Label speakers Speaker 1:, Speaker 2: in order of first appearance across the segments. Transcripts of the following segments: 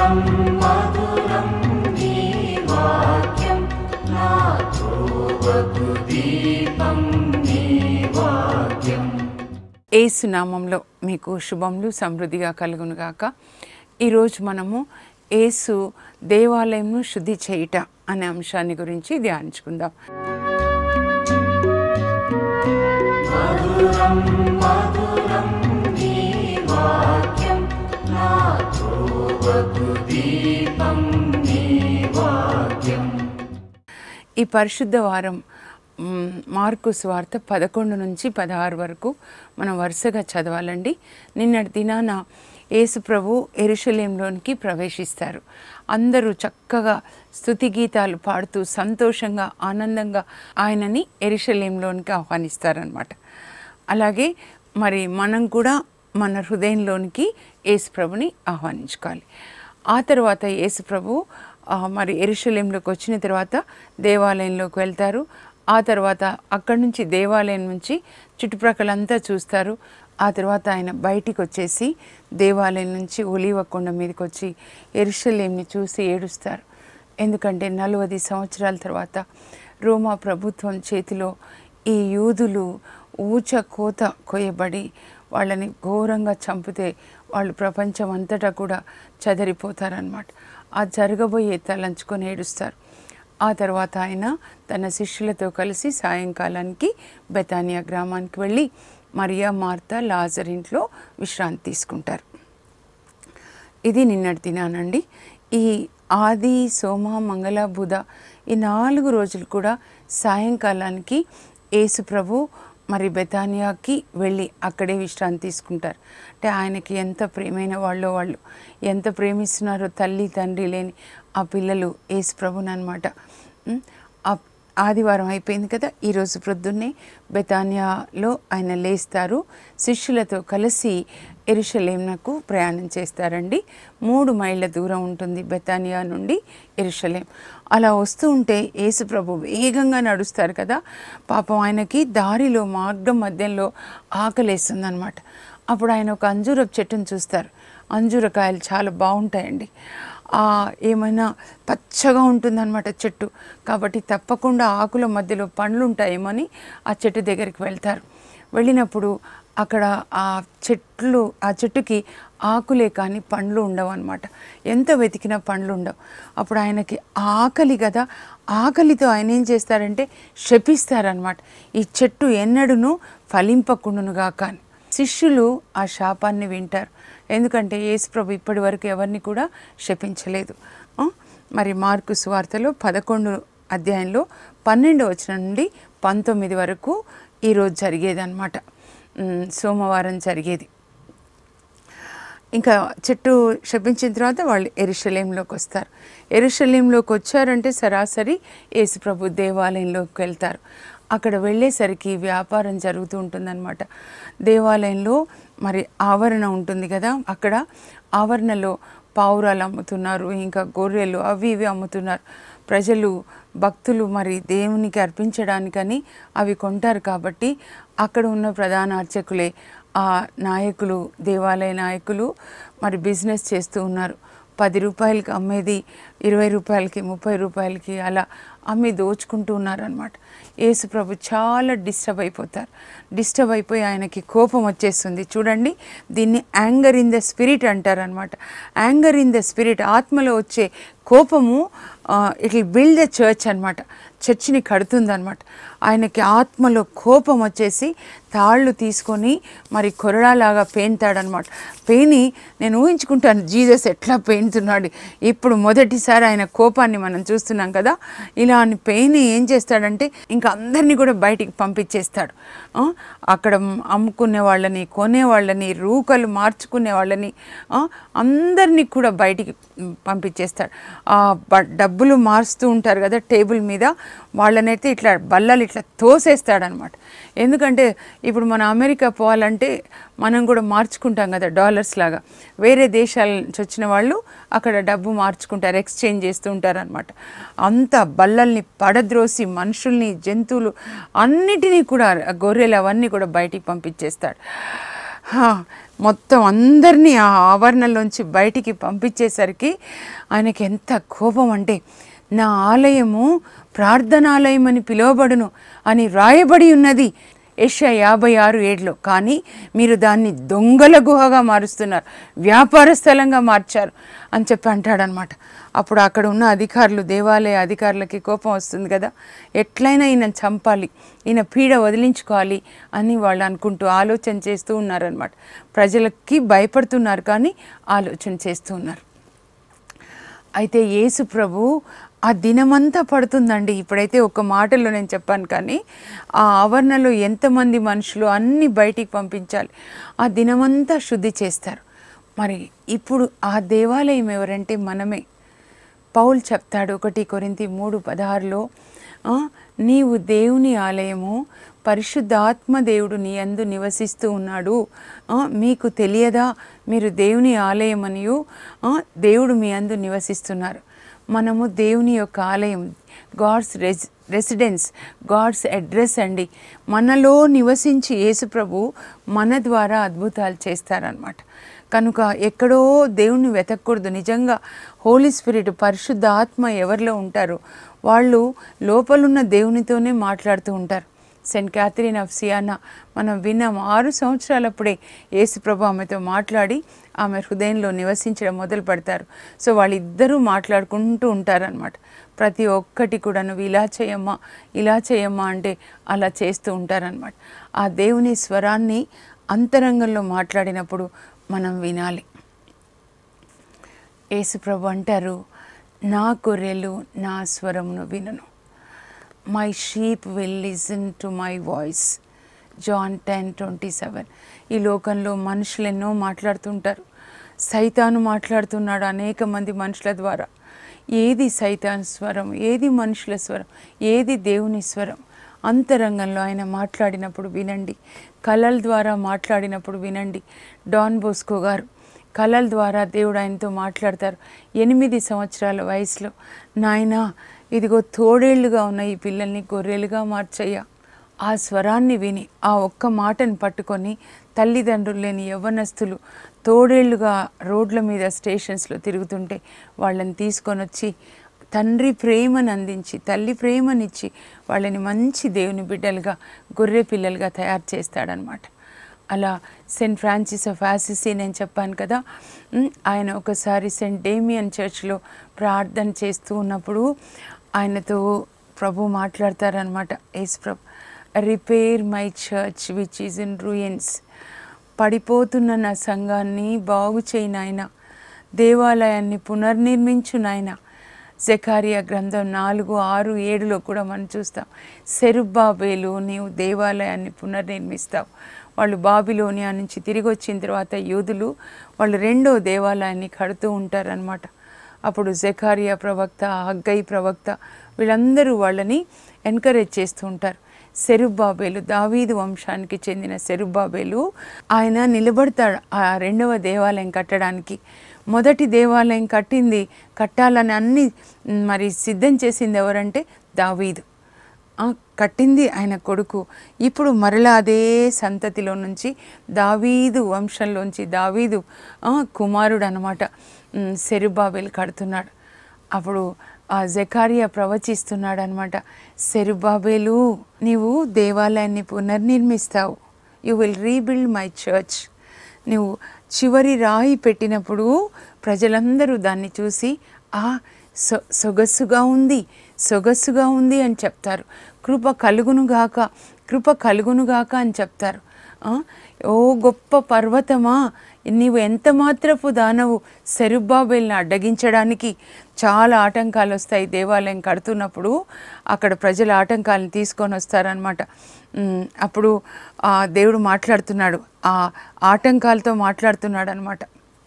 Speaker 1: మధురం మధురం నీ వాక్యం నా త్రోవకు దీపం నీ వాక్యం
Speaker 2: ఏసు నామంలో మీకు శుభములు సమృద్ధిగా కలుగునుగాక ఈరోజు మనము ఏసు దేవాలయంను శుద్ధి చేయుట అనే అంశాన్ని గురించి ధ్యానించుకుందాం
Speaker 1: మధురం మధురం నీ వాక్యం నా త్రోవకు దీపం నీ వాక్యం
Speaker 2: ఈ పరిశుద్ధ వారం మ్, మార్కు స్వార్థ పదకొండు నుంచి పదహారు వరకు మనం వరుసగా చదవాలండి నిన్నటి దినాన యేసు ప్రభు ఎరుషలేంలోనికి ప్రవేశిస్తారు అందరూ చక్కగా స్తుతి గీతాలు పాడుతూ సంతోషంగా ఆనందంగా ఆయనని ఎరుషలేంలోనికి ఆహ్వానిస్తారనమాట అలాగే మరి మనం కూడా మన హృదయంలోనికి యేసు ప్రభుని ఆహ్వానించుకోవాలి ఆ తర్వాత యేసు ప్రభు ఆ, మరి ఎరుషలేంలోకి వచ్చిన తర్వాత దేవాలయంలోకి వెళ్తారు ఆ తర్వాత అక్కడి నుంచి దేవాలయం నుంచి చుట్టుప్రక్కలంతా చూస్తారు ఆ తర్వాత ఆయన బయటికి వచ్చేసి దేవాలయం నుంచి ఒలీవ కొండ మీదకి వచ్చి ఎరుషలేంని చూసి ఏడుస్తారు ఎందుకంటే నలభై సంవత్సరాల తర్వాత రోమా ప్రభుత్వం చేతిలో ఈ యూదులు ఊచ కోత కొయ్యబడి వాళ్ళని ఘోరంగా చంపితే వాళ్ళు ప్రపంచం అంతటా కూడా చదరిపోతారనమాట ఆ జరగబోయే తలంచుకొని ఏడుస్తారు ఆ తర్వాత ఆయన తన శిష్యులతో కలిసి సాయంకాలానికి బెతానియా గ్రామానికి వెళ్ళి మరియా మార్తా లాజర్ ఇంట్లో విశ్రాంతి తీసుకుంటారు ఇది నిన్నటి దినానండి ఈ ఆది సోమ మంగళ బుధ ఈ నాలుగు రోజులు కూడా సాయంకాలానికి యేసు ప్రభు మరి బెతానియాకి వెళ్ళి అక్కడే విశ్రాంతి తీసుకుంటారు అంటే ఆయనకి ఎంత ప్రేమైన వాళ్ళో వాళ్ళు ఎంత ప్రేమిస్తున్నారో తల్లి తండ్రి లేని ఆ పిల్లలు యేసు ప్రభుని అనమాట ఆదివారం అయిపోయింది కదా ఈరోజు ప్రొద్దున్నే బెతానియాలో ఆయన లేస్తారు శిష్యులతో కలిసి ఎరుషలేంనకు ప్రయాణం చేస్తారండి మూడు మైళ్ళ దూరం ఉంటుంది బెతానియా నుండి ఎరుషలేం అలా వస్తూ ఉంటే యేసుప్రభు వేగంగా నడుస్తారు కదా పాపం ఆయనకి దారిలో మార్గం మధ్యంలో ఆకలేస్తుందన్నమాట అప్పుడు ఆయన ఒక అంజూరపు చెట్టును చూస్తారు అంజూరకాయలు చాలా బాగుంటాయండి ఆ ఏమైనా పచ్చగా ఉంటుందన్నమాట చెట్టు కాబట్టి తప్పకుండా ఆకుల మధ్యలో పండ్లు ఉంటాయేమని ఆ చెట్టు దగ్గరికి వెళ్తారు వెళ్ళినప్పుడు అక్కడ ఆ చెట్లు ఆ చెట్టుకి ఆకులే కానీ పండ్లు ఉండవు అనమాట ఎంత వెతికినా పండ్లు ఉండవు అప్పుడు ఆయనకి ఆకలి కదా ఆకలితో ఆయన ఏం చేస్తారంటే శపిస్తారనమాట ఈ చెట్టు ఎన్నడూను ఫలింపకుండునుగా కానీ శిష్యులు ఆ శాపాన్ని వింటారు ఎందుకంటే యేసుప్రభు ఇప్పటి వరకు ఎవరిని కూడా శపించలేదు ఆ? మరి మార్కు సువార్తలో పదకొండు అధ్యాయంలో పన్నెండు వచ్చిన నుండి పంతొమ్మిది వరకు ఈరోజు జరిగేది అనమాట సోమవారం జరిగేది ఇంకా చెట్టు శపించిన తర్వాత వాళ్ళు ఎరుషలేంలోకి వస్తారు ఎరుషలేంలోకి వచ్చారంటే సరాసరి యేసుప్రభు దేవాలయంలోకి వెళ్తారు అక్కడ వెళ్ళేసరికి వ్యాపారం జరుగుతూ ఉంటుందన్నమాట దేవాలయంలో మరి ఆవరణ ఉంటుంది కదా అక్కడ ఆవరణలో పావురాలు అమ్ముతున్నారు ఇంకా గొర్రెలు అవి ఇవి అమ్ముతున్నారు ప్రజలు భక్తులు మరి దేవునికి అర్పించడానికని అవి కొంటారు కాబట్టి అక్కడ ఉన్న ప్రధాన అర్చకులే ఆ నాయకులు దేవాలయ నాయకులు మరి బిజినెస్ చేస్తూ ఉన్నారు పది రూపాయలకి అమ్మేది ఇరవై రూపాయలకి ముప్పై రూపాయలకి అలా అమ్మి దోచుకుంటూ ఉన్నారనమాట యేసు ప్రభు చాలా డిస్టర్బ్ అయిపోతారు డిస్టర్బ్ అయిపోయి ఆయనకి కోపం వచ్చేస్తుంది చూడండి దీన్ని యాంగర్ ఇన్ ద స్పిరిట్ అంటారనమాట యాంగర్ ఇన్ ద స్పిరిట్ ఆత్మలో వచ్చే కోపము it will build the church అనమాట చర్చిని కడుతుందనమాట ఆయనకి ఆత్మలో కోపం వచ్చేసి తాళ్ళు తీసుకొని మరి కొరడాలాగా పేంతాడనమాట పేని నేను ఊహించుకుంటాను జీసస్ ఎట్లా పేంతున్నాడు ఇప్పుడు మొదటిసారి ఆయన కోపాన్ని మనం చూస్తున్నాం కదా ఇలా అని పేని ఏం చేస్తాడంటే ఇంకా అందరినీ కూడా బయటికి పంపించేస్తాడు ఆ, అక్కడ అమ్ముకునే వాళ్ళని కొనే వాళ్ళని రూకలు మార్చుకునే వాళ్ళని ఆ, అందరినీ కూడా బయటికి పంపించేస్తాడు ఆ బ- డబ్బులు మారుస్తూ ఉంటారు కదా టేబుల్ మీద వాళ్ళనైతే ఇట్లా బల్లలు ఇట్లా తోసేస్తాడనమాట ఎందుకంటే ఇప్పుడు మన అమెరికా పోవాలంటే మనం కూడా మార్చుకుంటాం కదా డాలర్స్ లాగా వేరే దేశాల నుంచి వచ్చిన వాళ్ళు అక్కడ డబ్బు మార్చుకుంటారు ఎక్స్చేంజ్ చేస్తూ ఉంటారు అనమాట అంత బల్లల్ని పడద్రోసి మనుషుల్ని జంతువులు అన్నిటినీ కూడా గొర్రెలు అవన్నీ కూడా బయటికి పంపించేస్తాడు హా, మొత్తం అందరినీ ఆ ఆవరణలోంచి బయటికి పంపించేసరికి ఆయనకి ఎంత కోపం అంటే నా ఆలయము ప్రార్థనాలయం అని పిలువబడును అని రాయబడి ఉన్నది ఏషియా యాభై ఆరు ఏడులో కానీ మీరు దాన్ని దొంగల గుహగా మారుస్తున్నారు వ్యాపార స్థలంగా మార్చారు అని చెప్పి అంటాడనమాట అప్పుడు అక్కడ ఉన్న అధికారులు దేవాలయ అధికారులకి కోపం వస్తుంది కదా ఎట్లయినా ఈయన చంపాలి ఈయన పీడ వదిలించుకోవాలి అని వాళ్ళు అనుకుంటూ ఆలోచన చేస్తూ ఉన్నారనమాట ప్రజలకి భయపడుతున్నారు కానీ ఆలోచన చేస్తూ ఉన్నారు అయితే యేసు ప్రభు ఆ దినమంతా పడుతుందండి ఇప్పుడైతే ఒక మాటలో నేను చెప్పాను కానీ ఆ ఆవరణలో ఎంతమంది మనుషులు అన్ని బయటికి పంపించాలి ఆ దినమంతా శుద్ధి చేస్తారు మరి ఇప్పుడు ఆ దేవాలయం ఎవరంటే మనమే పౌల్ చెప్తాడు ఒకటి కొరింతి మూడు పదహారులో "ఆ, నీవు దేవుని ఆలయము పరిశుద్ధాత్మ దేవుడు నీ అందు నివసిస్తూ ఉన్నాడు ఆ, మీకు తెలియదా మీరు దేవుని ఆలయం అనియు ఆ, దేవుడు మీ అందు నివసిస్తున్నారు మనము దేవుని యొక్క ఆలయం God's resi residence God's address అండి మనలో నివసించి యేసుప్రభు మన ద్వారా అద్భుతాలు చేస్తారనమాట కనుక ఎక్కడో దేవుణ్ణి వెతకూడదు నిజంగా హోలీ స్పిరిట్ పరిశుద్ధ ఆత్మ ఎవరిలో ఉంటారో వాళ్ళు లోపలున్న దేవునితోనే మాట్లాడుతూ ఉంటారు సెయింట్ క్యాథరిన్ ఆఫ్ సియానా మనం విన్నాం ఆరు సంవత్సరాలప్పుడే యేసుప్రభు ఆమెతో మాట్లాడి ఆమె హృదయంలో నివసించడం మొదలు పెడతారు సో వాళ్ళిద్దరూ మాట్లాడుకుంటూ ఉంటారనమాట ప్రతి ఒక్కటి కూడా నువ్వు ఇలా చేయమ్మా ఇలా చేయమ్మా అంటే అలా చేస్తూ ఉంటారనమాట ఆ దేవుని స్వరాన్ని అంతరంగంలో మాట్లాడినప్పుడు మనం వినాలి యేసుప్రభు అంటారు నా గొర్రెలు నా స్వరమును వినను my sheep will listen to my voice John ten twenty seven ఈ లోకంలో మనుషులు ఎన్నో మాట్లాడుతుంటారు సైతాను మాట్లాడుతున్నాడు అనేక మంది మనుషుల ద్వారా ఏది సైతాన్ స్వరం ఏది మనుషుల స్వరం ఏది దేవుని స్వరం అంతరంగంలో ఆయన మాట్లాడినప్పుడు వినండి కళల ద్వారా మాట్లాడినప్పుడు వినండి డాన్ బోస్కో గారు కళల ద్వారా దేవుడు ఆయనతో మాట్లాడతారు ఎనిమిది సంవత్సరాల వయసులో నాయనా ఇదిగో తోడేళ్లుగా ఉన్న ఈ పిల్లల్ని గొర్రెలుగా మార్చయ్యా ఆ స్వరాన్ని విని ఆ ఒక్క మాటను పట్టుకొని తల్లిదండ్రులు లేని యవ్వనస్తులు తోడేళ్లుగా రోడ్ల మీద స్టేషన్స్లో తిరుగుతుంటే వాళ్ళని తీసుకొని వచ్చి తండ్రి ప్రేమను అందించి తల్లి ప్రేమనిచ్చి వాళ్ళని మంచి దేవుని బిడ్డలుగా గొర్రె పిల్లలుగా తయారు చేస్తాడనమాట అలా సెయింట్ ఫ్రాన్సిస్ ఆఫ్ ఆసిసి నేను చెప్పాను కదా ఉమ్, ఆయన ఒకసారి సెయింట్ డేమియన్ చర్చ్లో ప్రార్థన చేస్తూ ఉన్నప్పుడు ఆయనతో ప్రభు మాట్లాడతారనమాట యేసు ప్రభు repair my church which is in ruins పడిపోతున్న నా సంఘాన్ని బాగు చేయి నాయన దేవాలయాన్ని పునర్నిర్మించు నాయన జకారియా గ్రంథం నాలుగు ఆరు ఏడులో కూడా మనం చూస్తాం సెరుబ్బాబేలు నీవు దేవాలయాన్ని పునర్నిర్మిస్తావు వాళ్ళు బాబిలోనియా నుంచి తిరిగి వచ్చిన తర్వాత యూదులు వాళ్ళు రెండో దేవాలయాన్ని కడుతూ ఉంటారనమాట అప్పుడు జకారియా ప్రవక్త హగ్గై ప్రవక్త వీళ్ళందరూ వాళ్ళని ఎంకరేజ్ చేస్తూ ఉంటారు సెరుబ్బాబేలు దావీదు వంశానికి చెందిన సెరుబ్బాబేలు ఆయన నిలబడతాడు ఆ రెండవ దేవాలయం కట్టడానికి మొదటి దేవాలయం కట్టింది కట్టాలని అన్ని మ్, మరి సిద్ధం చేసింది ఎవరంటే దావీదు ఆ, కట్టింది ఆయన కొడుకు ఇప్పుడు మరలా అదే సంతతిలో నుంచి దావీదు వంశంలోంచి దావీదు ఆ, కుమారుడు అనమాట సెరుబాబేలు కడుతున్నాడు అప్పుడు ఆ జకారియా ప్రవచిస్తున్నాడు అనమాట సెరుబాబేలు నీవు దేవాలయాన్ని పునర్నిర్మిస్తావు you will rebuild my church నువ్వు చివరి రాయి పెట్టినప్పుడు ప్రజలందరూ దాన్ని చూసి ఆ సొ సొగసుగా ఉంది సొగసుగా ఉంది అని చెప్తారు కృప కలుగునుగాక కృప కలుగునుగాక అని చెప్తారు ఆ, ఓ గొప్ప పర్వతమా నీవు ఎంత మాత్రపు దానవు సెరుబ్బాబేల్ని అడ్డగించడానికి చాలా ఆటంకాలు వస్తాయి దేవాలయం కడుతున్నప్పుడు అక్కడ ప్రజల ఆటంకాలను తీసుకొని వస్తారనమాట ఉమ్, అప్పుడు ఆ దేవుడు మాట్లాడుతున్నాడు ఆ ఆటంకాలతో మాట్లాడుతున్నాడు అనమాట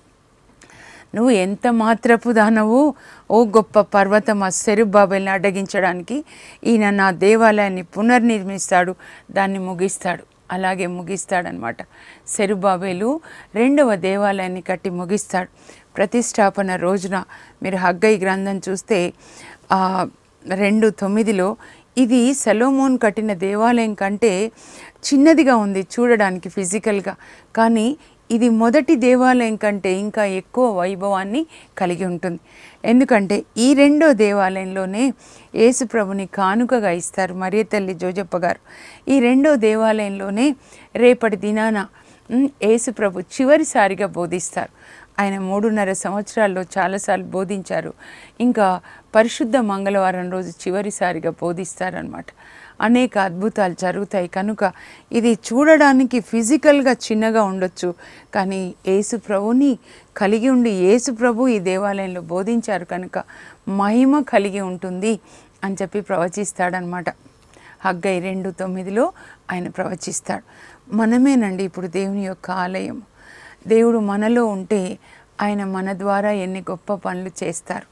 Speaker 2: నువ్వు ఎంత మాత్రపు దానవు ఓ గొప్ప పర్వతం ఆ సెరుబాబెల్ని అడ్డగించడానికి ఈయన నా దేవాలయాన్ని పునర్నిర్మిస్తాడు దాన్ని ముగిస్తాడు అలాగే ముగిస్తాడనమాట సెరుబాబేలు రెండవ దేవాలయాన్ని కట్టి ముగిస్తాడు ప్రతిష్టాపన రోజున మీరు హగ్గై గ్రంథం చూస్తే ఆ, రెండు తొమ్మిదిలో ఇది సలోమోన్ కట్టిన దేవాలయం కంటే చిన్నదిగా ఉంది చూడడానికి ఫిజికల్గా కానీ ఇది మొదటి దేవాలయం కంటే ఇంకా ఎక్కువ వైభవాన్ని కలిగి ఉంటుంది ఎందుకంటే ఈ రెండో దేవాలయంలోనే యేసు ప్రభుని కానుకగా ఇస్తారు మరియ తల్లి జోజప్ప గారు ఈ రెండో దేవాలయంలోనే రేపటి దినాన ఉమ్, యేసు ప్రభు చివరిసారిగా బోధిస్తారు ఆయన మూడున్నర సంవత్సరాల్లో చాలాసార్లు బోధించారు ఇంకా పరిశుద్ధ మంగళవారం రోజు చివరిసారిగా బోధిస్తారనమాట అనేక అద్భుతాలు జరుగుతాయి కనుక ఇది చూడడానికి ఫిజికల్గా చిన్నగా ఉండొచ్చు కానీ యేసు ప్రభుని కలిగి ఉండి యేసు ప్రభు ఈ దేవాలయంలో బోధించారు కనుక మహిమ కలిగి ఉంటుంది అని చెప్పి ప్రవచిస్తాడనమాట హగ్గై రెండు తొమ్మిదిలో ఆయన ప్రవచిస్తాడు మనమేనండి ఇప్పుడు దేవుని యొక్క ఆలయం దేవుడు మనలో ఉంటే ఆయన మన ద్వారా ఎన్ని గొప్ప పనులు చేస్తారు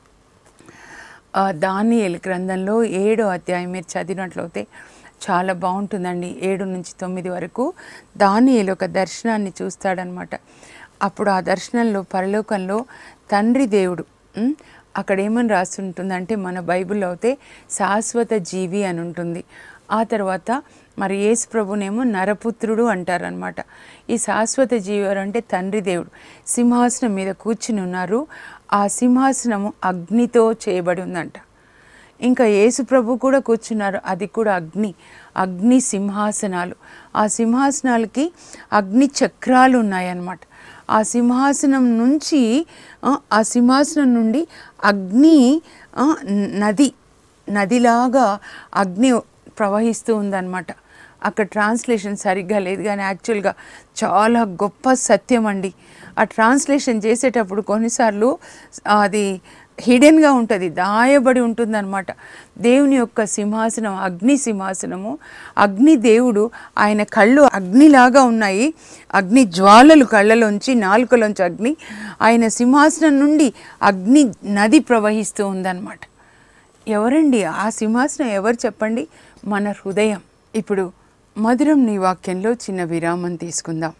Speaker 2: ఆ దానియేలు గ్రంథంలో ఏడో అధ్యాయం మీరు చదివినట్లయితే చాలా బాగుంటుందండి ఏడు నుంచి తొమ్మిది వరకు దానియేలు ఒక దర్శనాన్ని చూస్తాడనమాట అప్పుడు ఆ దర్శనంలో పరలోకంలో తండ్రి దేవుడు ఉమ్, అక్కడ ఏమని రాసి ఉంటుందంటే మన బైబిల్లో అయితే శాశ్వత జీవి అని ఉంటుంది ఆ తర్వాత మరి యేసు ప్రభునేమో నరపుత్రుడు అంటారనమాట ఈ శాశ్వత జీవి ఎవరు అంటే తండ్రి దేవుడు సింహాసనం మీద కూర్చుని ఉన్నారు ఆ సింహాసనము అగ్నితో చేయబడి ఉందంట ఇంకా యేసు ప్రభు కూడా కూర్చున్నారు అది కూడా అగ్ని అగ్ని సింహాసనాలు ఆ సింహాసనాలకి అగ్ని చక్రాలు ఉన్నాయన్నమాట ఆ సింహాసనం నుంచి ఆ, ఆ సింహాసనం నుండి అగ్ని ఆ, నది నదిలాగా అగ్ని ప్రవహిస్తూ ఉందన్నమాట అక్కడ ట్రాన్స్లేషన్ సరిగ్గా లేదు కానీ యాక్చువల్గా చాలా గొప్ప సత్యం అండి ఆ ట్రాన్స్లేషన్ చేసేటప్పుడు కొన్నిసార్లు అది హిడెన్గా ఉంటుంది దాయబడి ఉంటుందన్నమాట దేవుని యొక్క సింహాసనం అగ్ని సింహాసనము అగ్ని దేవుడు ఆయన కళ్ళు అగ్నిలాగా ఉన్నాయి అగ్ని జ్వాలలు కళ్ళలోంచి నాలుకలోంచి అగ్ని ఆయన సింహాసనం నుండి అగ్ని నది ప్రవహిస్తూ ఉందన్నమాట ఎవరండి ఆ సింహాసనం ఎవరు చెప్పండి మన హృదయం ఇప్పుడు మధురం నీ వాక్యంలో చిన్న విరామం తీసుకుందాం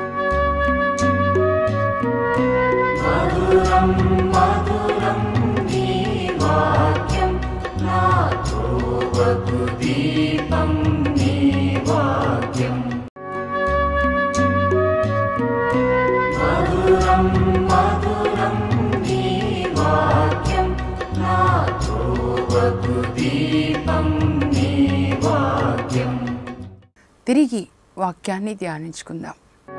Speaker 1: మధురం మధురం నీ వాక్యం నా ధ్రువకు దీపం నీ వాక్యం మధురం మధురం నీ వాక్యం నా ధ్రువకు దీపం నీ వాక్యం
Speaker 2: తిరిగి వాక్యాన్ని ధ్యానించుకుందాం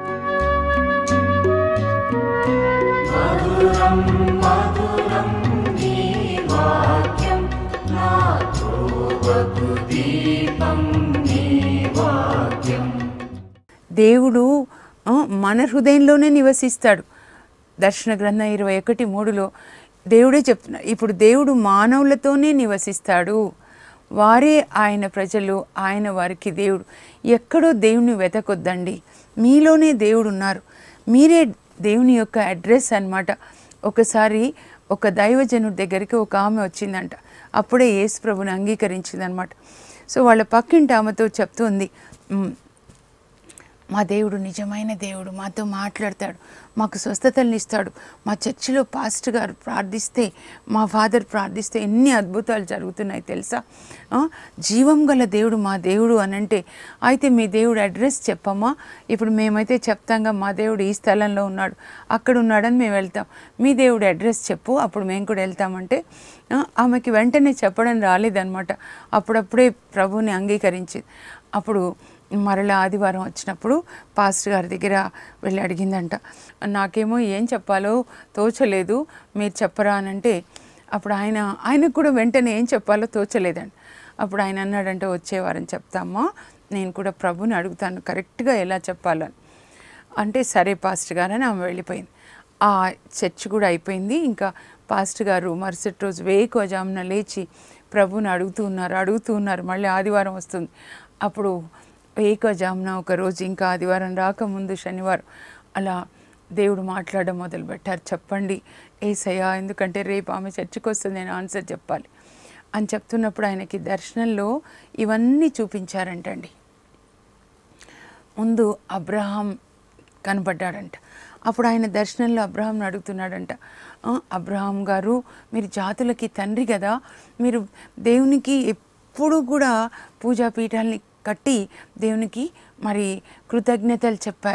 Speaker 1: మధురం మధురం నీ వాక్యం నా ధ్రువకు దీపం నీ వాక్యం
Speaker 2: దేవుడు ఆ, మన హృదయంలోనే నివసిస్తాడు దర్శన గ్రంథం ఇరవై ఒకటి మూడులో దేవుడే చెప్తున్నాడు ఇప్పుడు దేవుడు మానవులతోనే నివసిస్తాడు వారే ఆయన ప్రజలు ఆయన వారికి దేవుడు ఎక్కడో దేవుని వెతకొద్దండి మీలోనే దేవుడు ఉన్నారు మీరే దేవుని యొక్క అడ్రస్ అన్నమాట ఒకసారి ఒక దైవజనుడి దగ్గరికి ఒక ఆమె వచ్చిందంట అప్పుడే యేసు ప్రభుని అంగీకరించిందనమాట సో వాళ్ళ పక్కింటి ఆమెతో చెప్తుంది "మ్, మా దేవుడు నిజమైన దేవుడు మాతో మాట్లాడతాడు మాకు స్వస్థతల్ని ఇస్తాడు మా చర్చిలో పాస్టర్ గారు ప్రార్థిస్తే మా ఫాదర్ ప్రార్థిస్తే ఎన్ని అద్భుతాలు జరుగుతున్నాయి తెలుసా ఆ, జీవం గల దేవుడు మా దేవుడు అని అంటే అయితే మీ దేవుడు అడ్రస్ చెప్పమ్మా ఇప్పుడు మేమైతే చెప్తాంగా మా దేవుడు ఈ స్థలంలో ఉన్నాడు అక్కడ ఉన్నాడని మేము వెళ్తాం మీ దేవుడు అడ్రస్ చెప్పు అప్పుడు మేము కూడా వెళ్తామంటే ఆ, ఆమెకి వెంటనే చెప్పడం రాలేదన్నమాట అప్పుడప్పుడే ప్రభుని అంగీకరించింది అప్పుడు మరలా ఆదివారం వచ్చినప్పుడు పాస్టర్ గారి దగ్గర వెళ్ళి అడిగిందంట నాకేమో ఏం చెప్పాలో తోచలేదు మీరు చెప్పరా అని అంటే అప్పుడు ఆయన ఆయనకు కూడా వెంటనే ఏం చెప్పాలో తోచలేదండి అప్పుడు ఆయన అన్నాడంటే వచ్చే వారం చెప్తామా నేను కూడా ప్రభుని అడుగుతాను కరెక్ట్గా ఎలా చెప్పాలని అంటే సరే పాస్టర్ గారు అని ఆమె వెళ్ళిపోయింది ఆ చర్చ్ కూడా అయిపోయింది ఇంకా పాస్టర్ గారు మరుసటి రోజు వేకోజామున లేచి ప్రభుని అడుగుతూ ఉన్నారు అడుగుతూ ఉన్నారు మళ్ళీ ఆదివారం వస్తుంది అప్పుడు వేకోజామున ఒక రోజు ఇంకా ఆదివారం రాకముందు శనివారం అలా దేవుడు మాట్లాడడం మొదలుపెట్టారు చెప్పండి ఏసయ్యా ఎందుకంటే రేపు ఆమె చర్చికి వస్తుంది నేను ఆన్సర్ చెప్పాలి అని చెప్తున్నప్పుడు ఆయనకి దర్శనంలో ఇవన్నీ చూపించారంటండి ముందు అబ్రహాం కనపడ్డాడంట అప్పుడు ఆయన దర్శనంలో అబ్రహాంని అడుగుతున్నాడంట "ఆ, అబ్రహాం గారు మీరు జాతులకి తండ్రి కదా మీరు దేవునికి ఎప్పుడు కూడా పూజా పీఠాలని కట్టి దేవునికి మరి కృతజ్ఞతలు చెప్పారు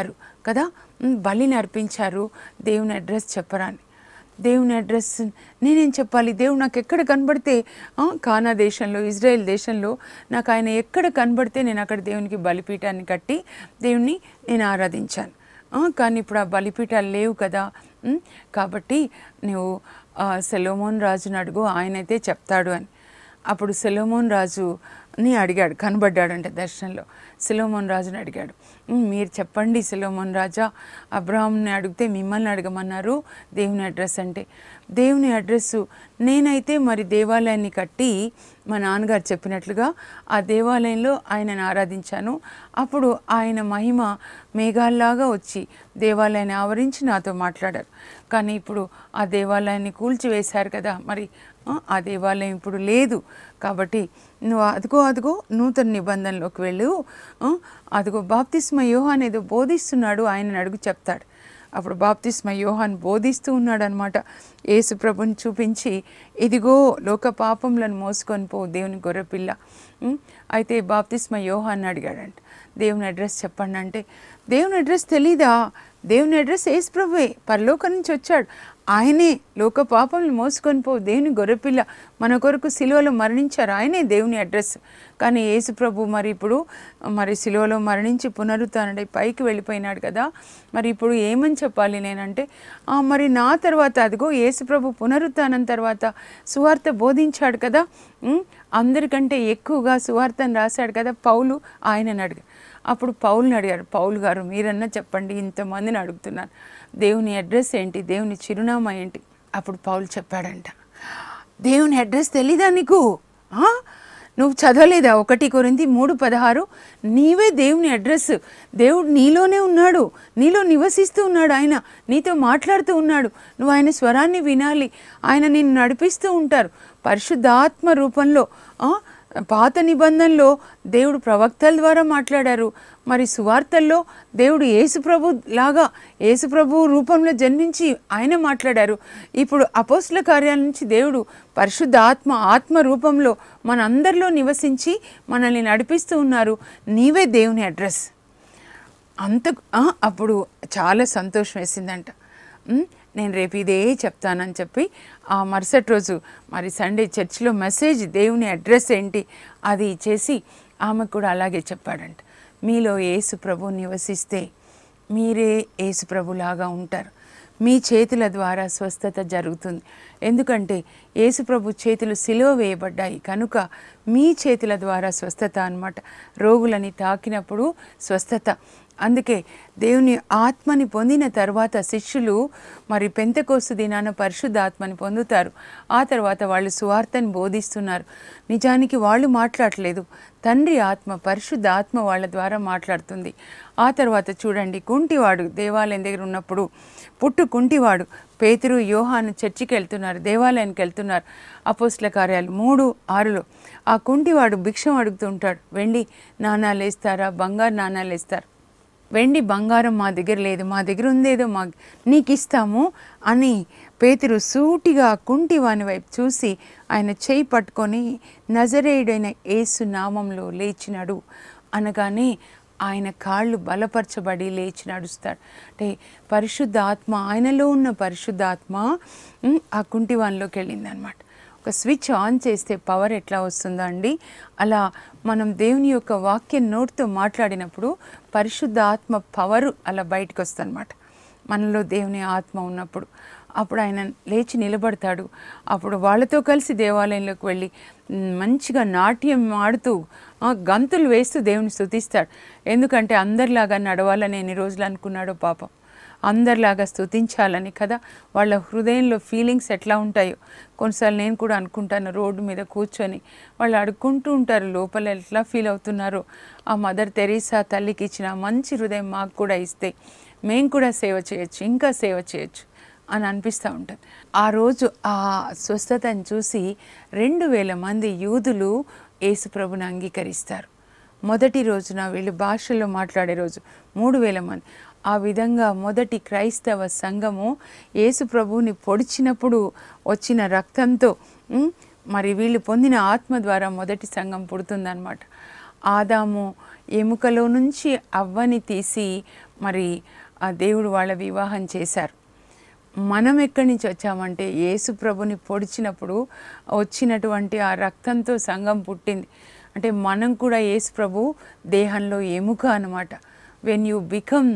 Speaker 2: కదా ఉమ్, బలిని అర్పించారు దేవుని అడ్రస్ చెప్పరాని దేవుని అడ్రస్ నేనేం చెప్పాలి దేవుడు నాకు ఎక్కడ కనబడితే ఆ, కానా దేశంలో ఇజ్రాయెల్ దేశంలో నాకు ఆయన ఎక్కడ కనబడితే నేను అక్కడ దేవునికి బలిపీఠాన్ని కట్టి దేవుణ్ణి నేను ఆరాధించాను ఆ, కానీ ఇప్పుడు ఆ బలిపీఠాలు లేవు కదా ఉమ్, కాబట్టి నువ్వు ఆ, సెలోమోన్ రాజుని అడుగు ఆయనైతే చెప్తాడు అని అప్పుడు సెలోమోన్ రాజుని అడిగాడు కనబడ్డాడంట దర్శనంలో సెలోమోన్ రాజుని అడిగాడు "ఉమ్, మీరు చెప్పండి సెలోమోన్ రాజా అబ్రహాంని అడిగితే మిమ్మల్ని అడగమన్నారు దేవుని అడ్రస్ అంటే దేవుని అడ్రస్సు నేనైతే మరి దేవాలయాన్ని కట్టి మా నాన్నగారు చెప్పినట్లుగా ఆ దేవాలయంలో ఆయనను ఆరాధించాను అప్పుడు ఆయన మహిమ మేఘాల్లాగా వచ్చి దేవాలయాన్ని ఆవరించి నాతో మాట్లాడారు కానీ ఇప్పుడు ఆ దేవాలయాన్ని కూల్చివేశారు కదా మరి ఆ, ఆ దేవాలయం ఇప్పుడు లేదు కాబట్టి నువ్వు అదిగో అదిగో నూతన నిబంధనలోకి వెళ్ళు ఆ, అదిగో బాప్తిస్మ యోహాన్ ఏదో బోధిస్తున్నాడు ఆయన అడుగు చెప్తాడు అప్పుడు బాప్తిస్మ యోహాన్ బోధిస్తూ ఉన్నాడు అనమాట యేసు ప్రభుని చూపించి ఇదిగో లోక పాపములను మోసుకొని పో దేవుని గొర్రెపిల్ల ఉం? అయితే బాప్తిస్మ యోహాన్ అడిగాడంట దేవుని అడ్రస్ చెప్పండి అంటే దేవుని అడ్రస్ తెలీదా దేవుని అడ్రస్ యేసు ప్రభువే పరలోకం నుంచి వచ్చాడు ఆయనే లోక పాపంని మోసుకొని పో దేవుని గొర్రెపిల్ల మన కొరకు సిలువలో మరణించారు ఆయనే దేవుని అడ్రస్ కానీ యేసు ప్రభు మరి ఇప్పుడు మరి సిలువలో మరణించి పునరుత్డై పైకి వెళ్ళిపోయినాడు కదా మరి ఇప్పుడు ఏమని చెప్పాలి నేనంటే "ఆ, మరి నా తర్వాత అదిగో యేసు ప్రభు పునరుత్థానం తర్వాత సువార్త బోధించాడు కదా ఉం? అందరికంటే ఎక్కువగా సువార్తను రాశాడు కదా పౌలు ఆయనని అడిగారు అప్పుడు పౌల్ని అడిగారు పౌలు గారు మీరన్నా చెప్పండి ఇంతమందిని అడుగుతున్నాను దేవుని అడ్రస్ ఏంటి దేవుని చిరునామా ఏంటి అప్పుడు పౌలు చెప్పాడంట దేవుని అడ్రస్ తెలీదా నీకు ఆ? నువ్వు చదవలేదా ఒకటి కొరింది మూడు పదహారు నీవే దేవుని అడ్రస్ దేవుడు నీలోనే ఉన్నాడు నీలో నివసిస్తూ ఉన్నాడు ఆయన నీతో మాట్లాడుతూ ఉన్నాడు నువ్వు ఆయన స్వరాన్ని వినాలి ఆయన నిన్ను నడిపిస్తూ ఉంటారు పరిశుద్ధాత్మ రూపంలో ఆ? పాత నిబంధనలో దేవుడు ప్రవక్తల ద్వారా మాట్లాడారు మరి సువార్తల్లో దేవుడు యేసుప్రభు లాగా యేసుప్రభు రూపంలో జన్మించి ఆయన మాట్లాడారు ఇప్పుడు అపోస్ల కార్యాల నుంచి దేవుడు పరిశుద్ధ ఆత్మ ఆత్మ రూపంలో మనందరిలో నివసించి మనల్ని నడిపిస్తూ ఉన్నారు నీవే దేవుని అడ్రస్ అంత ఆ, అప్పుడు చాలా సంతోషం వేసిందంట ఉమ్, నేను రేపు ఇదే చెప్తానని చెప్పి ఆ మరుసటి రోజు మరి సండే చర్చిలో మెసేజ్ దేవుని అడ్రస్ ఏంటి అది ఇచ్చేసి ఆమెకు కూడా అలాగే చెప్పాడంట మీలో యేసు ప్రభు నివసిస్తే మీరే యేసు ప్రభులాగా ఉంటారు మీ చేతుల ద్వారా స్వస్థత జరుగుతుంది ఎందుకంటే యేసుప్రభు చేతులు సిలువ వేయబడ్డాయి కనుక మీ చేతుల ద్వారా స్వస్థత అన్నమాట రోగులని తాకినప్పుడు స్వస్థత అందుకే దేవుని ఆత్మని పొందిన తర్వాత శిష్యులు మరి పెంతకోస్తు దినాన పరిశుద్ధ ఆత్మని పొందుతారు ఆ తర్వాత వాళ్ళు సువార్తని బోధిస్తున్నారు నిజానికి వాళ్ళు మాట్లాడలేదు తండ్రి ఆత్మ పరిశుద్ధ ఆత్మ వాళ్ళ ద్వారా మాట్లాడుతుంది ఆ తర్వాత చూడండి కుంటివాడు దేవాలయం దగ్గర ఉన్నప్పుడు పుట్టు కుంటివాడు పేతురు యోహాను చర్చికి వెళ్తున్నారు దేవాలయానికి వెళ్తున్నారు అపోస్ల కార్యాలు మూడు ఆరులో ఆ కుంటివాడు భిక్షం అడుగుతుంటాడు వెండి నాణాలు వేస్తారా బంగారు నాణాలు వేస్తారు వెండి బంగారం మా దగ్గర లేదు మా దగ్గర ఉందేదో మా నీకు ఇస్తాము అని పేతురు సూటిగా కుంటి వాని వైపు చూసి ఆయన చేయి పట్టుకొని నజరేయుడైన యేసు నామంలో లేచినాడు అనగానే ఆయన కాళ్ళు బలపరచబడి లేచి నడుస్తాడు అంటే పరిశుద్ధ ఆత్మ ఆయనలో ఉన్న పరిశుద్ధ ఆత్మ ఉమ్, ఆ కుంటివానిలోకి వెళ్ళింది అనమాట ఒక స్విచ్ ఆన్ చేస్తే పవర్ ఎట్లా వస్తుందో అండి అలా మనం దేవుని యొక్క వాక్యం నోటితో మాట్లాడినప్పుడు పరిశుద్ధ ఆత్మ పవర్ అలా బయటకు వస్తుందన్నమాట మనలో దేవుని ఆత్మ ఉన్నప్పుడు అప్పుడు ఆయన లేచి నిలబడతాడు అప్పుడు వాళ్ళతో కలిసి దేవాలయంలోకి వెళ్ళి మ్, మంచిగా నాట్యం ఆడుతూ ఆ, గంతులు వేస్తూ దేవుని స్తుతిస్తాడు ఎందుకంటే అందరిలాగా నడవాలని ఎన్ని రోజులు అనుకున్నాడో పాపం అందరిలాగా స్తుతించాలని కదా వాళ్ళ హృదయంలో ఫీలింగ్స్ ఎట్లా ఉంటాయో కొన్నిసార్లు నేను కూడా అనుకుంటాను రోడ్డు మీద కూర్చొని వాళ్ళు అడుక్కుంటూ ఉంటారు లోపల ఎట్లా ఫీల్ అవుతున్నారో ఆ మదర్ తెరీసా తల్లికి ఇచ్చిన ఆ మంచి హృదయం మాకు కూడా ఇస్తే మేము కూడా సేవ చేయొచ్చు ఇంకా సేవ చేయొచ్చు అని అనిపిస్తూ ఉంటుంది ఆ రోజు ఆ స్వస్థతను చూసి రెండు వేల మంది యూదులు యేసుప్రభుని అంగీకరిస్తారు మొదటి రోజున వీళ్ళు భాషల్లో మాట్లాడే రోజు మూడు వేల మంది ఆ విధంగా మొదటి క్రైస్తవ సంఘము యేసు ప్రభువుని పొడిచినప్పుడు వచ్చిన రక్తంతో ఉమ్, మరి వీళ్ళు పొందిన ఆత్మ ద్వారా మొదటి సంఘం పుడుతుందన్నమాట ఆదాము ఎముకలో నుంచి అవ్వని తీసి మరి ఆ దేవుడు వాళ్ళ వివాహం చేశారు మనం ఎక్కడి నుంచి వచ్చామంటే యేసు ప్రభుని పొడిచినప్పుడు వచ్చినటువంటి ఆ రక్తంతో సంఘం పుట్టింది అంటే మనం కూడా యేసు ప్రభు దేహంలో ఎముక అనమాట when you become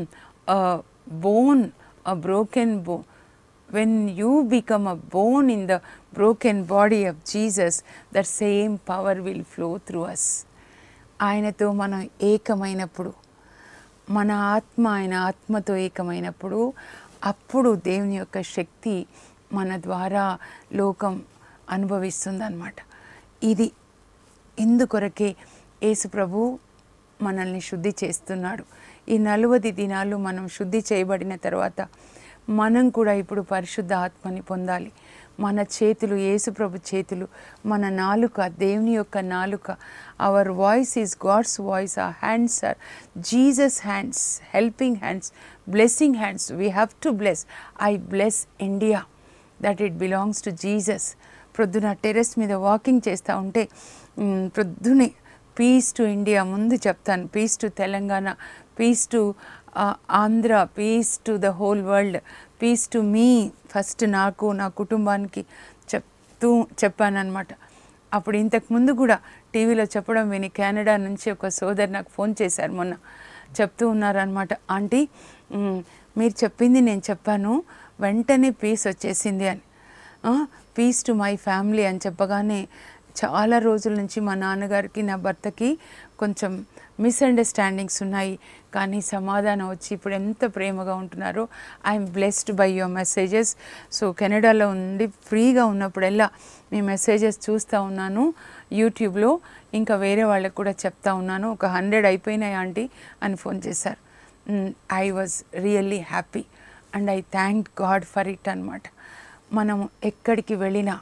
Speaker 2: bone a broken bo when you become a bone in the broken body of Jesus, that same power will flow through us. ఆయనతో మనం ఏకమైనప్పుడు మన ఆత్మ ఆయన ఆత్మతో ఏకమైనప్పుడు అప్పుడు దేవుని యొక్క శక్తి మన ద్వారా లోకం అనుభవిస్తుందన్నమాట ఇది ఇందుకొరకే యేసు ప్రభు మనల్ని శుద్ధి చేస్తున్నాడు ఈ నలువది దినాలు మనం శుద్ధి చేయబడిన తర్వాత మనం కూడా ఇప్పుడు పరిశుద్ధ ఆత్మని పొందాలి మన చేతులు యేసుప్రభు చేతులు మన నాలుక దేవుని యొక్క నాలుక our voice is God's voice ah hands are Jesus hands helping hands blessing hands we have to bless I bless India that it belongs to Jesus ప్రొద్దున టెరెస్ మీద వాకింగ్ చేస్తూ ఉంటే మ్, ప్రొద్దునే పీస్ టు ఇండియా ముందు చెప్తాను peace to Telangana peace to Andhra peace to the whole world peace to me first నాకు నా కుటుంబానికి చెప్తూ చెప్పానన్నమాట అప్పుడు ఇంతకు ముందు కూడా టీవీలో చెప్పడం విని కెనడా నుంచి ఒక సోదరు నాకు ఫోన్ చేశారు మొన్న చెప్తూ ఉన్నారనమాట ఆంటీ మ్, మీరు చెప్పింది నేను చెప్పాను వెంటనే పీస్ వచ్చేసింది అని పీస్ టు మై ఫ్యామిలీ అని చెప్పగానే చాలా రోజుల నుంచి మా నాన్నగారికి నా భర్తకి కొంచెం మిస్అండర్స్టాండింగ్స్ ఉన్నాయి కానీ సమాధానం వచ్చి ఇప్పుడు ఎంత ప్రేమగా ఉంటున్నారో I'm blessed by your messages so కెనడాలో ఉండి ఫ్రీగా ఉన్నప్పుడల్లా మీ మెసేజెస్ చూస్తూ ఉన్నాను యూట్యూబ్లో ఇంకా వేరే వాళ్ళకి కూడా చెప్తా ఉన్నాను ఒక హండ్రెడ్ అయిపోయినాయి ఆంటీ అని ఫోన్ చేశారు I was really happy and I thank God for it అనమాట మనం ఎక్కడికి వెళ్ళినా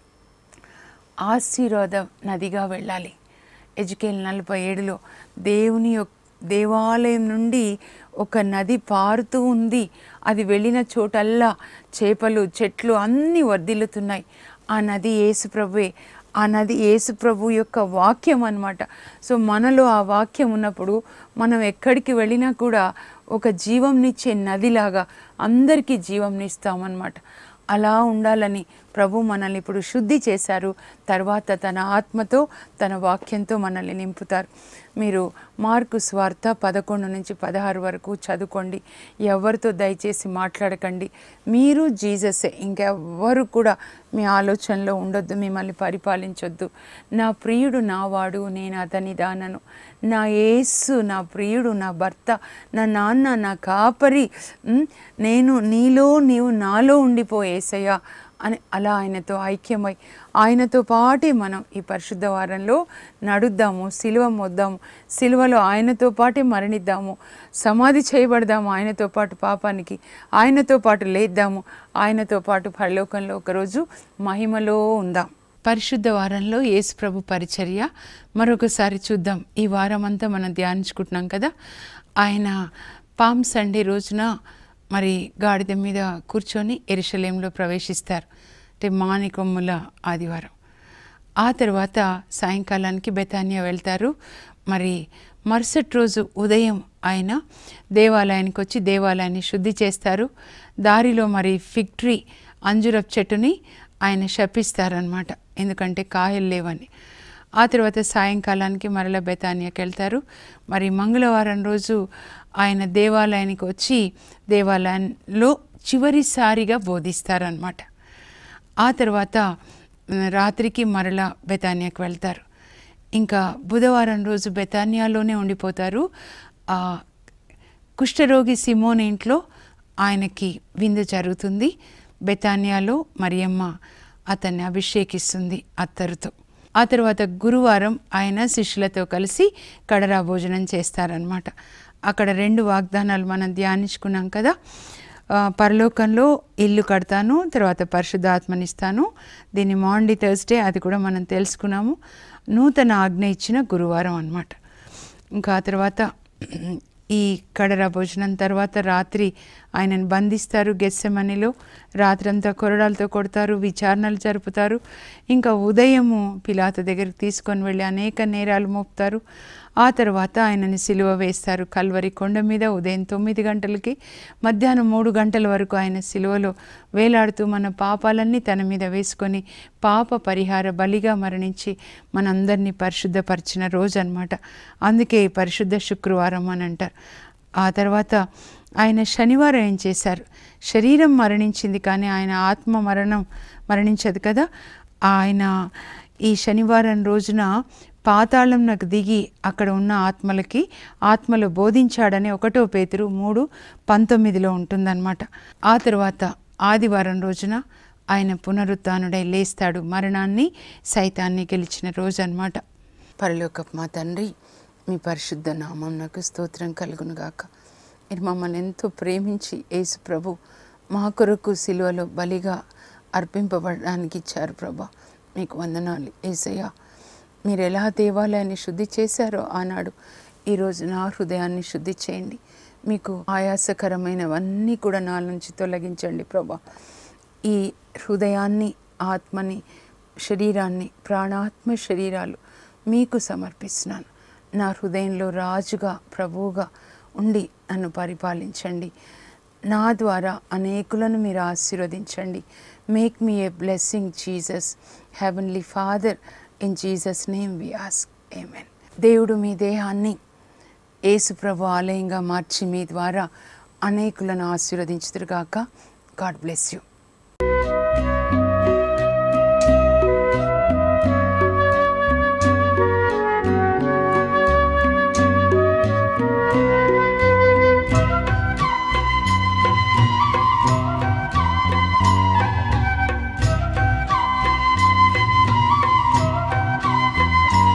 Speaker 2: ఆశీర్వాద నదిగా వెళ్ళాలి ఎజుకేల్ నలభై ఏడులో దేవుని యొక్క దేవాలయం నుండి ఒక నది పారుతూ ఉంది అది వెళ్ళిన చోటల్లా చేపలు చెట్లు అన్నీ వర్ధిల్లుతున్నాయి ఆ నది యేసుప్రభువే ఆ నది యేసుప్రభు యొక్క వాక్యం అన్నమాట సో మనలో ఆ వాక్యం ఉన్నప్పుడు మనం ఎక్కడికి వెళ్ళినా కూడా ఒక జీవంనిచ్చే నదిలాగా అందరికీ జీవంనిస్తామన్నమాట అలా ఉండాలని ప్రభు మనల్ని ఇప్పుడు శుద్ధి చేశారు తర్వాత తన ఆత్మతో తన వాక్యంతో మనల్ని నింపుతారు మీరు మార్కు స్వార్థ పదకొండు నుంచి పదహారు వరకు చదువుకోండి ఎవరితో దయచేసి మాట్లాడకండి మీరు జీససే ఇంకెవ్వరు కూడా మీ ఆలోచనలో ఉండొద్దు మిమ్మల్ని పరిపాలించొద్దు నా ప్రియుడు నా వాడు నేను అతని దానను నా యేసు నా ప్రియుడు నా భర్త నా నాన్న నా కాపరి ఉమ్, నేను నీలో నీవు నాలో ఉండిపో ఏసయ్యా అని అలా ఆయనతో ఐక్యమై ఆయనతో పాటే మనం ఈ పరిశుద్ధ వారంలో నడుద్దాము సిలువ మొద్దాము సిలువలో ఆయనతో పాటే మరణిద్దాము సమాధి చేయబడదాము ఆయనతో పాటు పాపానికి ఆయనతో పాటు లేద్దాము ఆయనతో పాటు పరలోకంలో ఒకరోజు మహిమలో ఉందాం పరిశుద్ధ వారంలో యేసు ప్రభు పరిచర్య మరొకసారి చూద్దాం ఈ వారం అంతా మనం ధ్యానించుకుంటున్నాం కదా ఆయన పామ్ సండే రోజున మరి గాడిద మీద కూర్చొని ఎరుషలేంలో ప్రవేశిస్తారు అంటే మానికొమ్ముల ఆదివారం ఆ తర్వాత సాయంకాలానికి బెతానియా వెళ్తారు మరి మరుసటి రోజు ఉదయం ఆయన దేవాలయానికి వచ్చి దేవాలయాన్ని శుద్ధి చేస్తారు దారిలో మరి ఫిగ్ ట్రీ అంజురప్ చెట్టుని ఆయన శపిస్తారనమాట ఎందుకంటే కాయలు లేవని ఆ తర్వాత సాయంకాలానికి మరల బెతానియాకి వెళ్తారు మరి మంగళవారం రోజు ఆయన దేవాలయానికి వచ్చి దేవాలయంలో చివరిసారిగా బోధిస్తారనమాట ఆ తర్వాత మ్, రాత్రికి మరల బెతానియాకి వెళ్తారు ఇంకా బుధవారం రోజు బెతానియాలోనే ఉండిపోతారు ఆ కుష్ఠరోగి సిమోన్ ఇంట్లో ఆయనకి విందు జరుగుతుంది బెతానియాలో మరియమ్మ అతన్ని అభిషేకిస్తుంది అత్తరుతో ఆ తర్వాత గురువారం ఆయన శిష్యులతో కలిసి కడరా భోజనం చేస్తారనమాట అక్కడ రెండు వాగ్దానాలు మనం ధ్యానించుకున్నాం కదా ఆ, పరలోకంలో ఇల్లు కడతాను తర్వాత పరిశుద్ధాత్మనిస్తాను దీన్ని మాండి థర్స్డే అది కూడా మనం తెలుసుకున్నాము నూతన ఆజ్ఞ ఇచ్చిన గురువారం అన్నమాట ఇంకా ఆ తర్వాత ఈ కడర భోజనం తర్వాత రాత్రి ఆయనను బంధిస్తారు గెస్సెమనిలో రాత్రంతా కొరడాలతో కొడతారు విచారణలు జరుపుతారు ఇంకా ఉదయము పిలాత దగ్గరికి తీసుకొని వెళ్ళి అనేక నేరాలు మోపుతారు ఆ తర్వాత ఆయనని సిలువ వేస్తారు కల్వరి కొండ మీద ఉదయం తొమ్మిది గంటలకి మధ్యాహ్నం మూడు గంటల వరకు ఆయన సిలువలో వేలాడుతూ మన పాపాలన్నీ తన మీద వేసుకొని పాప పరిహార బలిగా మరణించి మనందరినీ పరిశుద్ధపరిచిన రోజు అనమాట అందుకే ఈ పరిశుద్ధ శుక్రవారం అని అంటారు ఆ తర్వాత ఆయన శనివారం ఏం చేశారు శరీరం మరణించింది కానీ ఆయన ఆత్మ మరణం మరణించదు కదా ఆయన ఈ శనివారం రోజున పాతాళంనకు దిగి అక్కడ ఉన్న ఆత్మలకి ఆత్మలు బోధించాడని ఒకటో పేతురు మూడు పంతొమ్మిదిలో ఉంటుందన్నమాట ఆ తర్వాత ఆదివారం రోజున ఆయన పునరుత్నుడై లేస్తాడు మరణాన్ని సైతాన్ని గెలిచిన రోజు అన్నమాట పరలోకపు మా తండ్రి మీ పరిశుద్ధ నామం నాకు స్తోత్రం కలుగును గాక మీరు మమ్మల్ని ఎంతో ప్రేమించి యేసు ప్రభు మా కొరకు సిలువలో బలిగా అర్పింపబడడానికి ఇచ్చారు ప్రభా మీకు వందనాలు ఏసయ్య మీరు ఎలా దేవాలయాన్ని శుద్ధి చేశారో ఆనాడు ఈరోజు నా హృదయాన్ని శుద్ధి చేయండి మీకు ఆయాసకరమైనవన్నీ కూడా నా నుంచి తొలగించండి ప్రభా ఈ హృదయాన్ని ఆత్మని శరీరాన్ని ప్రాణాత్మ శరీరాలు మీకు సమర్పిస్తున్నాను నా హృదయంలో రాజుగా ప్రభువుగా ఉండి నన్ను పరిపాలించండి నా ద్వారా అనేకులను మీరు ఆశీర్వదించండి make me a blessing Jesus heavenly father in Jesus name we ask amen దేవుడు మీ దేహాన్ని యేసు ప్రభు ఆలయంగా మార్చి మీ ద్వారా అనేకులను ఆశీర్వదించుదురుగాక గాడ్ బ్లెస్ యూ